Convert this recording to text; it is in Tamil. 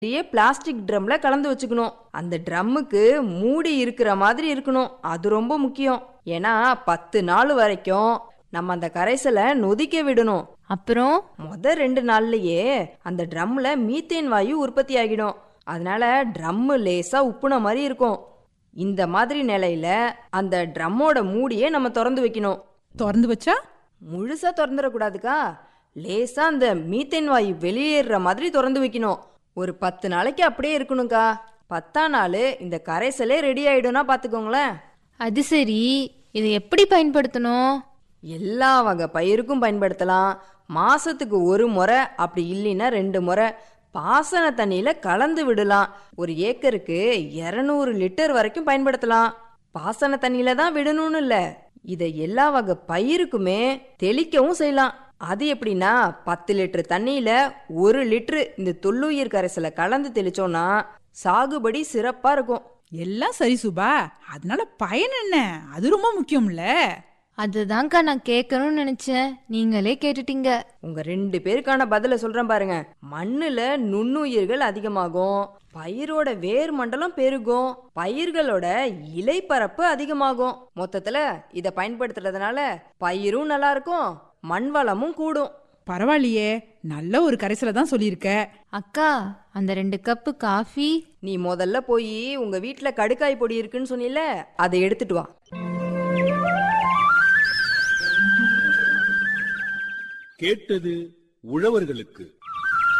பெரிய பிளாஸ்டிக் ட்ரம்ல கலந்து வச்சுக்கணும் அந்த ட்ரம்முக்கு மூடி இருக்கிற மாதிரி இருக்கணும் அது ரொம்ப முக்கியம் ஏன்னா பத்து நாள் வரைக்கும் நம்ம அந்த கரைசலை நொதிக்க விடணும் அப்புறம் முத ரெண்டு நாள்லயே அந்த ட்ரம்ல மீத்தேன் வாயு உற்பத்தி ஆகிடும் அதனால ட்ரம்மு லேசா உப்புன மாதிரி இருக்கும் இந்த மாதிரி நிலையில அந்த ட்ரம்மோட மூடியை நம்ம திறந்து வைக்கணும் திறந்து வச்சா முழுசா திறந்துடக்கூடாதுக்கா லேசா அந்த மீத்தேன் வாயு வெளியேறுற மாதிரி திறந்து வைக்கணும் ஒரு பத்து நாளைக்கு அப்படியே இருக்கணும்க்கா பத்தாம் நாள் இந்த கரைசலே ரெடி ஆயிடும்னா பாத்துக்கோங்களேன் அது சரி இதை எப்படி பயன்படுத்தணும் எல்லா வகை பயிருக்கும் பயன்படுத்தலாம் மாசத்துக்கு ஒரு முறை அப்படி இல்லைன்னா ரெண்டு முறை பாசன தண்ணியில கலந்து விடலாம் ஒரு ஏக்கருக்கு இரநூறு லிட்டர் வரைக்கும் பயன்படுத்தலாம் பாசன தண்ணியில தான் விடணும்னு இல்ல இதை எல்லா வகை பயிருக்குமே தெளிக்கவும் செய்யலாம் அது எப்படின்னா பத்து லிட்டர் தண்ணியில ஒரு லிட்டரு இந்த தொல்லுயிர் கரைசலை கலந்து தெளிச்சோம்னா சாகுபடி சிறப்பா இருக்கும் எல்லாம் சரி சுபா அதனால பயன் என்ன அது ரொம்ப முக்கியம்ல அதுதான்க்கா நான் கேட்கணும்னு நினைச்சேன் நீங்களே கேட்டுட்டீங்க உங்க ரெண்டு பேருக்கான பதில சொல்றேன் பாருங்க மண்ணுல நுண்ணுயிர்கள் அதிகமாகும் பயிரோட வேர் மண்டலம் பெருகும் பயிர்களோட இலைப்பரப்பு அதிகமாகும் மொத்தத்துல இத பயன்படுத்துறதுனால பயிரும் நல்லா இருக்கும் மண் வளமும் கூடும் பரவாயில்லையே நல்ல ஒரு கரைசலை தான் சொல்லியிருக்க அக்கா அந்த ரெண்டு கப்பு காஃபி நீ முதல்ல போய் உங்க வீட்ல கடுக்காய் பொடி இருக்குன்னு சொன்னில அதை எடுத்துட்டு வா கேட்டது உழவர்களுக்கு